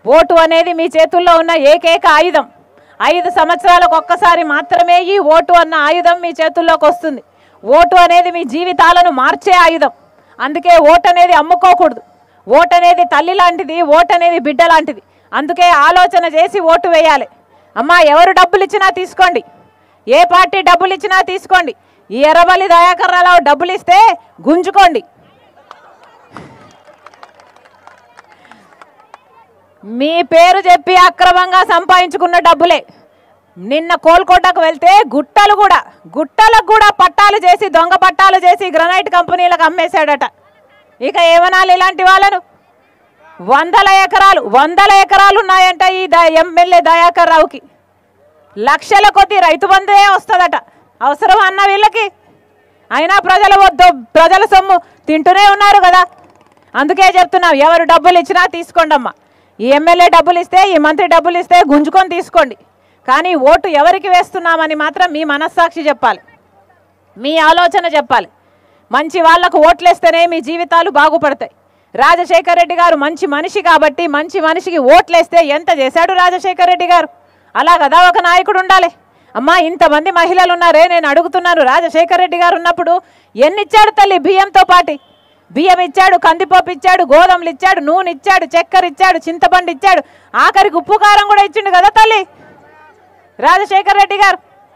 vote అనేది మీ చేతుల్లో ఉన్న ఏకైక ఆయుధం ఐదు సంవత్సరాలకు ఒక్కసారి మాత్రమే ఈ ఓటు అన్న ఆయుధం మీ చేతుల్లోకి వస్తుంది ఓటు అనేది మీ జీవితాలను మార్చే ఆయుధం అందుకే ఓటు అనేది అమ్ముకోకూడదు ఓటు అనేది తల్లి లాంటిది ఓటు అనేది బిడ్డ లాంటిది అందుకే ఆలోచన చేసి ఓటు వేయాలి అమ్మా ఎవరు డబ్బులు ఇచ్చినా తీసుకోండి ఏ పార్టీ డబ్బులు ఇచ్చినా తీసుకోండి ఈ ఎర్రబల్లి దయాకర్ రావు డబ్బులు ఇస్తే గుంజుకోండి మీ పేరు చెప్పి అక్రమంగా సంపాదించుకున్న డబ్బులే నిన్న కోల్కోటకు వెళ్తే గుట్టలు కూడా గుట్టలకు కూడా పట్టాలు చేసి దొంగ పట్టాలు చేసి గ్రనైట్ కంపెనీలకు అమ్మేశాడట ఇక ఏమనాలి ఇలాంటి వాళ్ళను వందల ఎకరాలు వందల ఎకరాలు ఉన్నాయంట ఈ ద ఎమ్మెల్యే దయాకర్ రావుకి లక్షల కొద్ది రైతు బంధే వస్తుందట అవసరం అన్న వీళ్ళకి అయినా ప్రజల వద్దు ప్రజల సొమ్ము తింటూనే ఉన్నారు కదా అందుకే చెప్తున్నాం ఎవరు డబ్బులు ఇచ్చినా తీసుకోండి అమ్మా ఈ ఎమ్మెల్యే డబ్బులు ఇస్తే ఈ మంత్రి డబ్బులు ఇస్తే గుంజుకొని తీసుకోండి కానీ ఓటు ఎవరికి వేస్తున్నామని మాత్రం మీ మనస్సాక్షి చెప్పాలి మీ ఆలోచన చెప్పాలి మంచి వాళ్లకు ఓట్లేస్తేనే మీ జీవితాలు బాగుపడతాయి రాజశేఖర్ రెడ్డి గారు మంచి మనిషి కాబట్టి మంచి మనిషికి ఓట్లేస్తే ఎంత చేశాడు రాజశేఖర్ రెడ్డి గారు అలా కదా ఒక నాయకుడు ఉండాలి అమ్మా ఇంతమంది మహిళలు ఉన్నారే నేను అడుగుతున్నాను రాజశేఖర్ రెడ్డి గారు ఉన్నప్పుడు ఎన్ని ఇచ్చాడు తల్లి బియ్యంతో పాటి బియ్యం ఇచ్చాడు కందిపప్పు ఇచ్చాడు గోధుమలు ఇచ్చాడు నూనె ఇచ్చాడు చక్కెర ఇచ్చాడు చింతపండు ఇచ్చాడు ఆఖరికి ఉప్పు కారం కూడా ఇచ్చిండు కదా తల్లి రాజశేఖర్ రెడ్డి గారు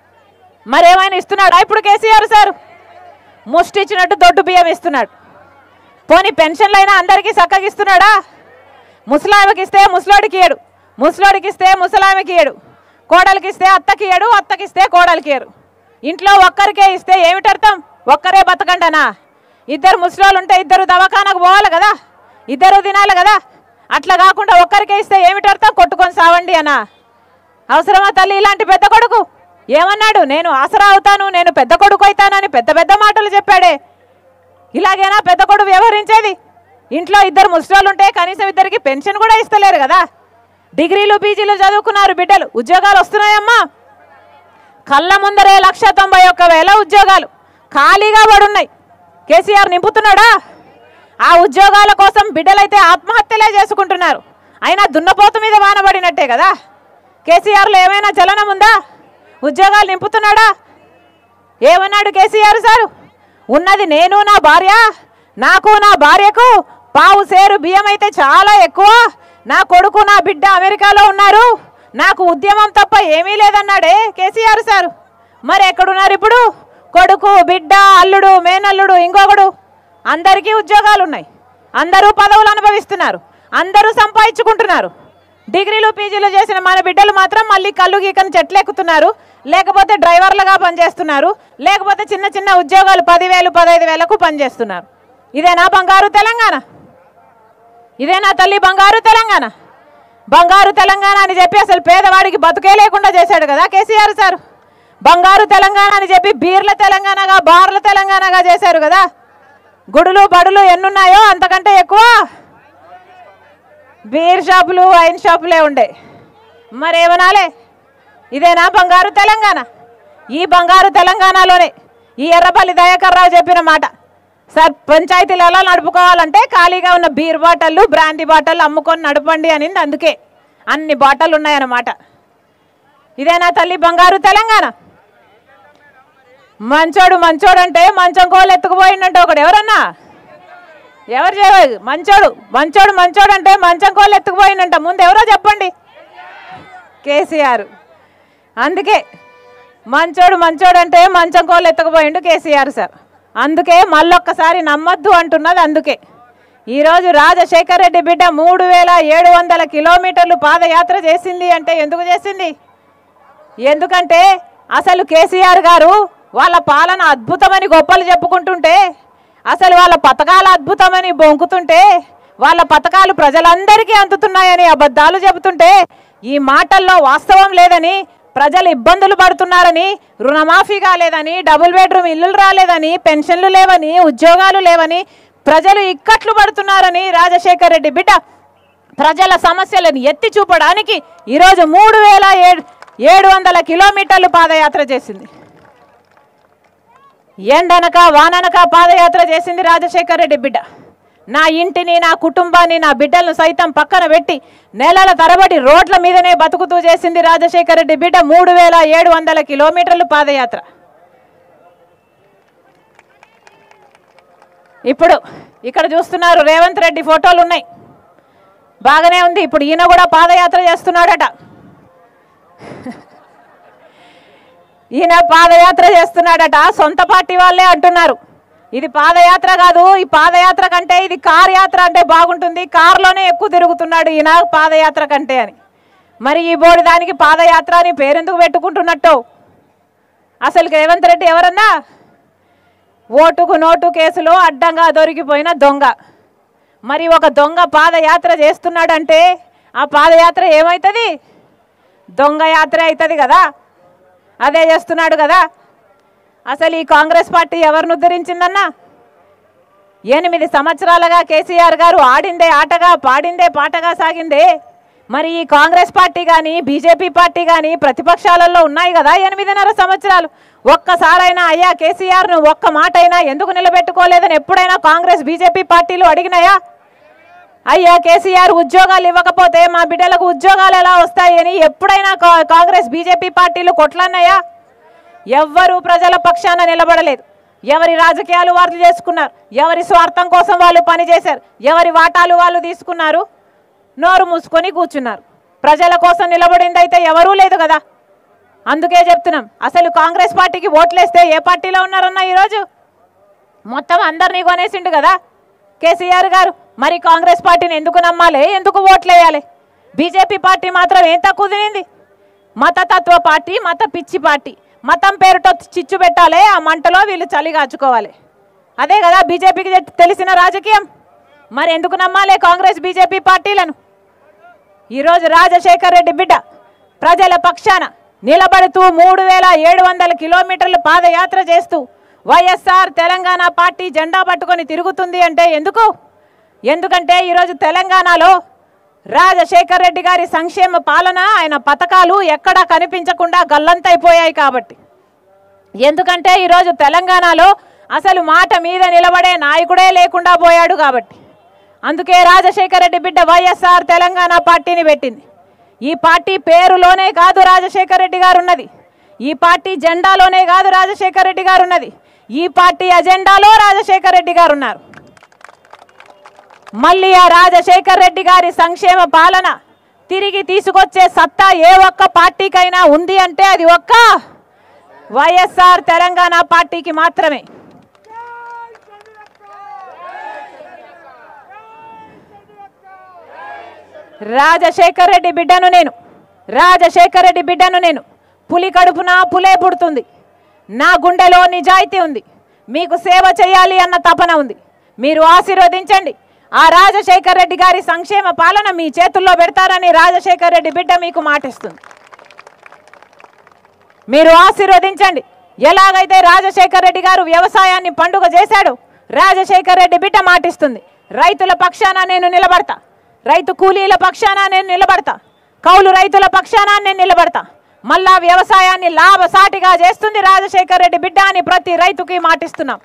మరేమైనా ఇస్తున్నాడా ఇప్పుడు కేసీఆర్ సార్ ముష్టి ఇచ్చినట్టు దొడ్డు బియ్యం ఇస్తున్నాడు పోనీ పెన్షన్లు అయినా అందరికీ చక్కగా ఇస్తున్నాడా ముసలామెకి ఇస్తే ముసలోడికి ఇయ్యడు ముసలోడికి ఇస్తే ముసలామెకి ఇయ్యడు కోడలికి ఇస్తే అత్తకి ఇయ్యడు అత్తకి ఇస్తే కోడలికి ఇయ్యడు ఇంట్లో ఒక్కరికే ఇస్తే ఏమిటి అర్థం ఒక్కరే బతకండనా ఇద్దరు ముసలోళ్ళు ఉంటే ఇద్దరు దవాఖానకు పోవాలి కదా ఇద్దరు తినాలి కదా అట్లా కాకుండా ఒక్కరికే ఇస్తే ఏమిటి అర్థం కొట్టుకొని సావండి అనా అవసరమా తల్లి ఇలాంటి పెద్ద కొడుకు ఏమన్నాడు నేను ఆసరా అవుతాను నేను పెద్ద కొడుకు అవుతానని పెద్ద పెద్ద మాటలు చెప్పాడే ఇలాగేనా పెద్ద కొడుకు వ్యవహరించేది ఇంట్లో ఇద్దరు ముసలోళ్ళు ఉంటే కనీసం ఇద్దరికి పెన్షన్ కూడా ఇస్తలేరు కదా డిగ్రీలు పీజీలు చదువుకున్నారు బిడ్డలు ఉద్యోగాలు వస్తున్నాయమ్మా కళ్ళ ముందరే లక్ష తొంభై ఒక్క వేల ఉద్యోగాలు ఖాళీగా పడున్నాయి కేసీఆర్ నింపుతున్నాడా ఆ ఉద్యోగాల కోసం బిడ్డలైతే ఆత్మహత్యలే చేసుకుంటున్నారు అయినా దున్నపోతు మీద వానబడినట్టే కదా కేసీఆర్లో ఏమైనా చలనం ఉందా ఉద్యోగాలు నింపుతున్నాడా ఏమన్నాడు కేసీఆర్ సారు ఉన్నది నేను నా భార్య నాకు నా భార్యకు పావు సేరు బియ్యం అయితే చాలా ఎక్కువ నా కొడుకు నా బిడ్డ అమెరికాలో ఉన్నారు నాకు ఉద్యమం తప్ప ఏమీ లేదన్నాడే కేసీఆర్ సారు మరి ఎక్కడున్నారు ఇప్పుడు కొడుకు బిడ్డ అల్లుడు మేనల్లుడు ఇంకొకడు అందరికీ ఉద్యోగాలు ఉన్నాయి అందరూ పదవులు అనుభవిస్తున్నారు అందరూ సంపాదించుకుంటున్నారు డిగ్రీలు పీజీలు చేసిన మన బిడ్డలు మాత్రం మళ్ళీ కళ్ళు గీకని చెట్లెక్కుతున్నారు లేకపోతే డ్రైవర్లుగా పనిచేస్తున్నారు లేకపోతే చిన్న చిన్న ఉద్యోగాలు పదివేలు పదహైదు వేలకు పనిచేస్తున్నారు ఇదేనా బంగారు తెలంగాణ ఇదేనా తల్లి బంగారు తెలంగాణ బంగారు తెలంగాణ అని చెప్పి అసలు పేదవాడికి బతుకే లేకుండా చేశాడు కదా కేసీఆర్ సార్ బంగారు తెలంగాణ అని చెప్పి బీర్ల తెలంగాణగా బార్ల తెలంగాణగా చేశారు కదా గుడులు బడులు ఎన్నున్నాయో అంతకంటే ఎక్కువ బీర్ షాపులు వైన్ షాపులే ఉండే మరేమనాలే ఇదేనా బంగారు తెలంగాణ ఈ బంగారు తెలంగాణలోనే ఈ ఎర్రపల్లి దయాకర్ రావు చెప్పిన మాట సార్ పంచాయతీలు ఎలా నడుపుకోవాలంటే ఖాళీగా ఉన్న బీర్ బాటళ్ళు బ్రాందీ బాటళ్ళు అమ్ముకొని నడపండి అనింది అందుకే అన్ని బాటలు ఉన్నాయన్నమాట ఇదేనా తల్లి బంగారు తెలంగాణ మంచోడు మంచోడు అంటే మంచం కోళ్ళు ఎత్తుకుపోయిందంటే ఒకడు ఎవరన్నా ఎవరు చేయలేదు మంచోడు మంచోడు మంచోడు అంటే మంచం కోళ్ళు ఎత్తుకుపోయిందంట ముందు ఎవరో చెప్పండి కేసీఆర్ అందుకే మంచోడు మంచోడు అంటే మంచం కోళ్ళు ఎత్తుకుపోయిండు కేసీఆర్ సార్ అందుకే మళ్ళొక్కసారి నమ్మొద్దు అంటున్నది అందుకే ఈరోజు రాజశేఖర్ రెడ్డి బిడ్డ మూడు వేల ఏడు వందల కిలోమీటర్లు పాదయాత్ర చేసింది అంటే ఎందుకు చేసింది ఎందుకంటే అసలు కేసీఆర్ గారు వాళ్ళ పాలన అద్భుతమని గొప్పలు చెప్పుకుంటుంటే అసలు వాళ్ళ పథకాలు అద్భుతమని బొంకుతుంటే వాళ్ళ పథకాలు ప్రజలందరికీ అందుతున్నాయని అబద్ధాలు చెబుతుంటే ఈ మాటల్లో వాస్తవం లేదని ప్రజలు ఇబ్బందులు పడుతున్నారని రుణమాఫీ కాలేదని డబుల్ బెడ్రూమ్ ఇల్లులు రాలేదని పెన్షన్లు లేవని ఉద్యోగాలు లేవని ప్రజలు ఇక్కట్లు పడుతున్నారని రాజశేఖర్ రెడ్డి బిడ్డ ప్రజల సమస్యలను ఎత్తి చూపడానికి ఈరోజు మూడు వేల ఏడు ఏడు వందల కిలోమీటర్లు పాదయాత్ర చేసింది ఎండనక వాననక పాదయాత్ర చేసింది రాజశేఖర్ రెడ్డి బిడ్డ నా ఇంటిని నా కుటుంబాన్ని నా బిడ్డలను సైతం పక్కన పెట్టి నెలల తరబడి రోడ్ల మీదనే బతుకుతూ చేసింది రాజశేఖర రెడ్డి బిడ్డ మూడు వేల ఏడు వందల కిలోమీటర్లు పాదయాత్ర ఇప్పుడు ఇక్కడ చూస్తున్నారు రేవంత్ రెడ్డి ఫోటోలు ఉన్నాయి బాగానే ఉంది ఇప్పుడు ఈయన కూడా పాదయాత్ర చేస్తున్నాడట ఈయన పాదయాత్ర చేస్తున్నాడట సొంత పార్టీ వాళ్ళే అంటున్నారు ఇది పాదయాత్ర కాదు ఈ పాదయాత్ర కంటే ఇది కార్ యాత్ర అంటే బాగుంటుంది కారులోనే ఎక్కువ తిరుగుతున్నాడు ఈయన పాదయాత్ర కంటే అని మరి ఈ బోడి దానికి పాదయాత్ర అని పేరెందుకు పెట్టుకుంటున్నట్టు అసలు రేవంత్ రెడ్డి ఎవరన్నా ఓటుకు నోటు కేసులో అడ్డంగా దొరికిపోయిన దొంగ మరి ఒక దొంగ పాదయాత్ర చేస్తున్నాడంటే ఆ పాదయాత్ర ఏమవుతుంది దొంగ యాత్ర అవుతుంది కదా అదే చేస్తున్నాడు కదా అసలు ఈ కాంగ్రెస్ పార్టీ ఎవరిని ఉద్ధరించిందన్నా ఎనిమిది సంవత్సరాలుగా కేసీఆర్ గారు ఆడిందే ఆటగా పాడిందే పాటగా సాగిందే మరి ఈ కాంగ్రెస్ పార్టీ కానీ బీజేపీ పార్టీ కానీ ప్రతిపక్షాలలో ఉన్నాయి కదా ఎనిమిదిన్నర సంవత్సరాలు ఒక్కసారైనా అయ్యా కేసీఆర్ను ఒక్క మాట అయినా ఎందుకు నిలబెట్టుకోలేదని ఎప్పుడైనా కాంగ్రెస్ బీజేపీ పార్టీలు అడిగినాయా అయ్యా కేసీఆర్ ఉద్యోగాలు ఇవ్వకపోతే మా బిడ్డలకు ఉద్యోగాలు ఎలా వస్తాయని ఎప్పుడైనా కా- కాంగ్రెస్ బీజేపీ పార్టీలు కొట్లాన్నాయా ఎవ్వరూ ప్రజల పక్షాన నిలబడలేదు ఎవరి రాజకీయాలు వాళ్ళు చేసుకున్నారు ఎవరి స్వార్థం కోసం వాళ్ళు పనిచేశారు ఎవరి వాటాలు వాళ్ళు తీసుకున్నారు నోరు మూసుకొని కూర్చున్నారు ప్రజల కోసం నిలబడింది అయితే ఎవరూ లేదు కదా అందుకే చెప్తున్నాం అసలు కాంగ్రెస్ పార్టీకి ఓట్లేస్తే ఏ పార్టీలో ఉన్నారన్న ఈరోజు మొత్తం అందరినీ కొనేసిండు కదా కేసీఆర్ గారు మరి కాంగ్రెస్ పార్టీని ఎందుకు నమ్మాలి ఎందుకు ఓట్లేయాలి బీజేపీ పార్టీ మాత్రం ఏం తక్కువ తినింది మతతత్వ పార్టీ మత పిచ్చి పార్టీ మతం పేరుతో చిచ్చు పెట్టాలి ఆ మంటలో వీళ్ళు చలి కాచుకోవాలి అదే కదా బీజేపీకి తె- తెలిసిన రాజకీయం మరి ఎందుకు నమ్మాలి కాంగ్రెస్ బీజేపీ పార్టీలను ఈరోజు రాజశేఖర్ రెడ్డి బిడ్డ ప్రజల పక్షాన నిలబడుతూ మూడు వేల ఏడు వందల కిలోమీటర్లు పాదయాత్ర చేస్తూ వైఎస్ఆర్ తెలంగాణ పార్టీ జెండా పట్టుకొని తిరుగుతుంది అంటే ఎందుకు ఎందుకంటే ఈరోజు తెలంగాణలో రాజశేఖర్ రెడ్డి గారి సంక్షేమ పాలన ఆయన పథకాలు ఎక్కడా కనిపించకుండా గల్లంతైపోయాయి కాబట్టి ఎందుకంటే ఈరోజు తెలంగాణలో అసలు మాట మీద నిలబడే నాయకుడే లేకుండా పోయాడు కాబట్టి అందుకే రాజశేఖర రెడ్డి బిడ్డ వైఎస్ఆర్ తెలంగాణ పార్టీని పెట్టింది ఈ పార్టీ పేరులోనే కాదు రాజశేఖర రెడ్డి గారు ఉన్నది ఈ పార్టీ జెండాలోనే కాదు రాజశేఖర రెడ్డి గారు ఉన్నది ఈ పార్టీ అజెండాలో రాజశేఖర రెడ్డి గారు ఉన్నారు మళ్ళీ ఆ రాజశేఖర్ రెడ్డి గారి సంక్షేమ పాలన తిరిగి తీసుకొచ్చే సత్తా ఏ ఒక్క పార్టీకైనా ఉంది అంటే అది ఒక్క వైఎస్ఆర్ తెలంగాణ పార్టీకి మాత్రమే రాజశేఖర్ రెడ్డి బిడ్డను నేను రాజశేఖర్ రెడ్డి బిడ్డను నేను పులి కడుపున పులే పుడుతుంది నా గుండెలో నిజాయితీ ఉంది మీకు సేవ చేయాలి అన్న తపన ఉంది మీరు ఆశీర్వదించండి ఆ రాజశేఖర్ రెడ్డి గారి సంక్షేమ పాలన మీ చేతుల్లో పెడతారని రాజశేఖర్ రెడ్డి బిడ్డ మీకు మాటిస్తుంది మీరు ఆశీర్వదించండి ఎలాగైతే రాజశేఖర్ రెడ్డి గారు వ్యవసాయాన్ని పండుగ చేశాడు రాజశేఖర్ రెడ్డి బిడ్డ మాటిస్తుంది రైతుల పక్షాన నేను నిలబడతా రైతు కూలీల పక్షాన నేను నిలబడతా కౌలు రైతుల పక్షాన నేను నిలబడతా మళ్ళా వ్యవసాయాన్ని లాభసాటిగా చేస్తుంది రాజశేఖర్ రెడ్డి బిడ్డ అని ప్రతి రైతుకి మాటిస్తున్నాం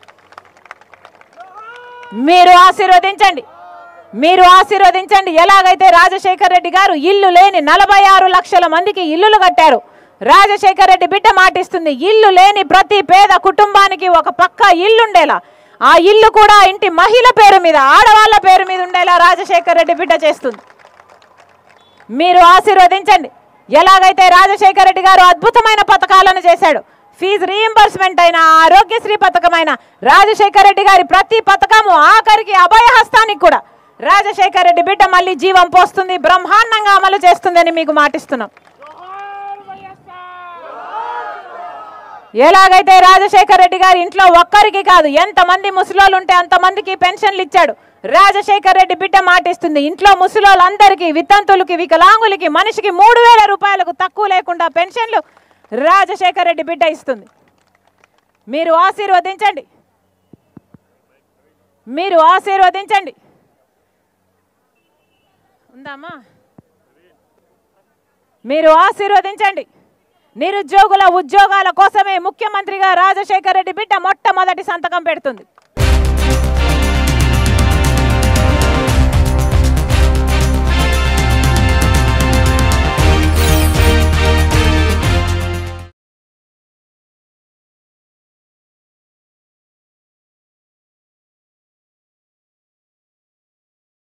మీరు ఆశీర్వదించండి మీరు ఆశీర్వదించండి ఎలాగైతే రాజశేఖర్ రెడ్డి గారు ఇల్లు లేని నలభై ఆరు లక్షల మందికి ఇల్లులు కట్టారు రాజశేఖర్ రెడ్డి బిడ్డ మాటిస్తుంది ఇల్లు లేని ప్రతి పేద కుటుంబానికి ఒక పక్క ఇల్లుండేలా ఆ ఇల్లు కూడా ఇంటి మహిళ పేరు మీద ఆడవాళ్ళ పేరు మీద ఉండేలా రాజశేఖర్ రెడ్డి బిడ్డ చేస్తుంది మీరు ఆశీర్వదించండి ఎలాగైతే రాజశేఖర రెడ్డి గారు అద్భుతమైన పథకాలను చేశాడు ఫీజు రీయింబర్స్మెంట్ అయిన ఆరోగ్యశ్రీ పథకమైన రాజశేఖర రెడ్డి గారి ప్రతి పథకము ఆఖరికి అభయహస్తానికి కూడా రాజశేఖర రెడ్డి బిడ్డ మళ్ళీ జీవం పోస్తుంది బ్రహ్మాండంగా అమలు చేస్తుందని మీకు మాటిస్తున్నాం ఎలాగైతే రాజశేఖర రెడ్డి గారి ఇంట్లో ఒక్కరికి కాదు ఎంతమంది ముసలోళ్ళు ఉంటే అంతమందికి పెన్షన్లు ఇచ్చాడు రాజశేఖర రెడ్డి బిడ్డ మాటిస్తుంది ఇంట్లో ముసలోళ్ళందరికీ వితంతులకి వికలాంగులకి మనిషికి మూడు వేల రూపాయలకు తక్కువ లేకుండా పెన్షన్లు రాజశేఖర రెడ్డి బిడ్డ ఇస్తుంది మీరు ఆశీర్వదించండి మీరు ఆశీర్వదించండి ఉందామా మీరు ఆశీర్వదించండి నిరుద్యోగుల ఉద్యోగాల కోసమే ముఖ్యమంత్రిగా రాజశేఖర రెడ్డి బిడ్డ మొట్టమొదటి సంతకం పెడుతుంది